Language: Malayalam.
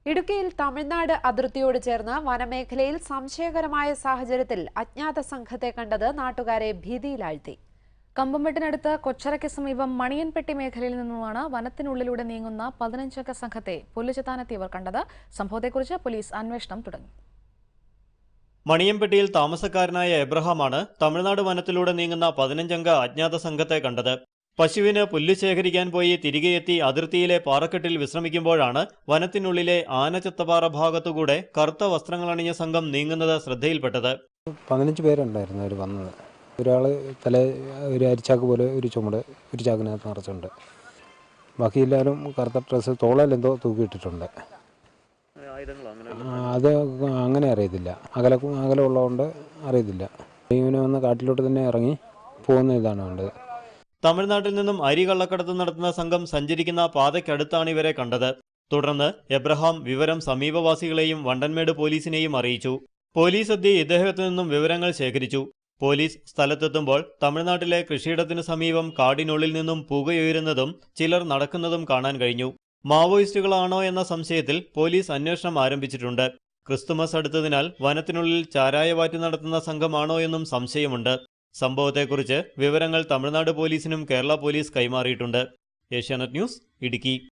ഇടുക്കിയിൽ തമിഴ്നാട് അതിർത്തിയോട് ചേർന്ന് വനമേഖലയിൽ സംശയകരമായ സാഹചര്യത്തിൽ അജ്ഞാത സംഘത്തെ കണ്ടത് നാട്ടുകാരെ ഭീതിയിലാഴ്ത്തി കമ്പംമെട്ടിനടുത്ത് കൊച്ചറയ്ക്ക് സമീപം മണിയൻപെട്ടി മേഖലയിൽ നിന്നുമാണ് വനത്തിനുള്ളിലൂടെ നീങ്ങുന്ന പതിനഞ്ചംഗ സംഘത്തെ പുല്ലുചെത്താനെത്തിയവർ കണ്ടത് സംഭവത്തെക്കുറിച്ച് പോലീസ് അന്വേഷണം തുടങ്ങി മണിയംപെട്ടിയിൽ താമസക്കാരനായ എബ്രഹാമാണ് തമിഴ്നാട് വനത്തിലൂടെ നീങ്ങുന്ന പതിനഞ്ചംഗ അജ്ഞാത സംഘത്തെ കണ്ടത് പശുവിന് പുല്ല് ശേഖരിക്കാൻ പോയി തിരികെ എത്തി അതിർത്തിയിലെ പാറക്കെട്ടിൽ വിശ്രമിക്കുമ്പോഴാണ് വനത്തിനുള്ളിലെ ആനച്ചത്തപ്പാറ ഭാഗത്തുകൂടെ കറുത്ത വസ്ത്രങ്ങളണിഞ്ഞ സംഘം നീങ്ങുന്നത് ശ്രദ്ധയിൽപ്പെട്ടത് പതിനഞ്ച് പേരുണ്ടായിരുന്നു അവർ വന്നത് ഒരാൾ തല ഒരു അരിച്ചാക്ക് പോലെ ഒരു ചുമട് ഒരു ചാക്കിനകത്ത് നിറച്ചുണ്ട് ബാക്കി എല്ലാവരും കറുത്ത ഡ്രസ്സ് തോളലെന്തോ തൂക്കിയിട്ടിട്ടുണ്ട് ആ, അത് അങ്ങനെ അറിയത്തില്ല അകല അകലമുള്ളതുകൊണ്ട് അറിയത്തില്ല ഇവനെ വന്ന് കാട്ടിലോട്ട് തന്നെ ഇറങ്ങി പോകുന്ന ഇതാണ് കണ്ടത് തമിഴ്നാട്ടിൽ നിന്നും അരി കള്ളക്കടത്ത് നടത്തുന്ന സംഘം സഞ്ചരിക്കുന്ന പാതയ്ക്കടുത്താണ് ഇവരെ കണ്ടത് തുടർന്ന് എബ്രഹാം വിവരം സമീപവാസികളെയും വണ്ടൻമേട് പോലീസിനെയും അറിയിച്ചു പോലീസ് എത്തി ഇദ്ദേഹത്തു നിന്നും വിവരങ്ങൾ ശേഖരിച്ചു പോലീസ് സ്ഥലത്തെത്തുമ്പോൾ തമിഴ്നാട്ടിലെ കൃഷിയിടത്തിനു സമീപം കാടിനുള്ളിൽ നിന്നും പുകയുയരുന്നതും ചിലർ നടക്കുന്നതും കാണാൻ കഴിഞ്ഞു മാവോയിസ്റ്റുകളാണോ എന്ന സംശയത്തിൽ പോലീസ് അന്വേഷണം ആരംഭിച്ചിട്ടുണ്ട് ക്രിസ്തുമസ് അടുത്തതിനാൽ വനത്തിനുള്ളിൽ ചാരായവാറ്റ് നടത്തുന്ന സംഘമാണോ എന്നും സംശയമുണ്ട് സംഭവത്തെക്കുറിച്ച് വിവരങ്ങൾ തമിഴ്നാട് പോലീസിനും കേരള പോലീസ് കൈമാറിയിട്ടുണ്ട് ഏഷ്യാനെറ്റ് ന്യൂസ് ഇടുക്കി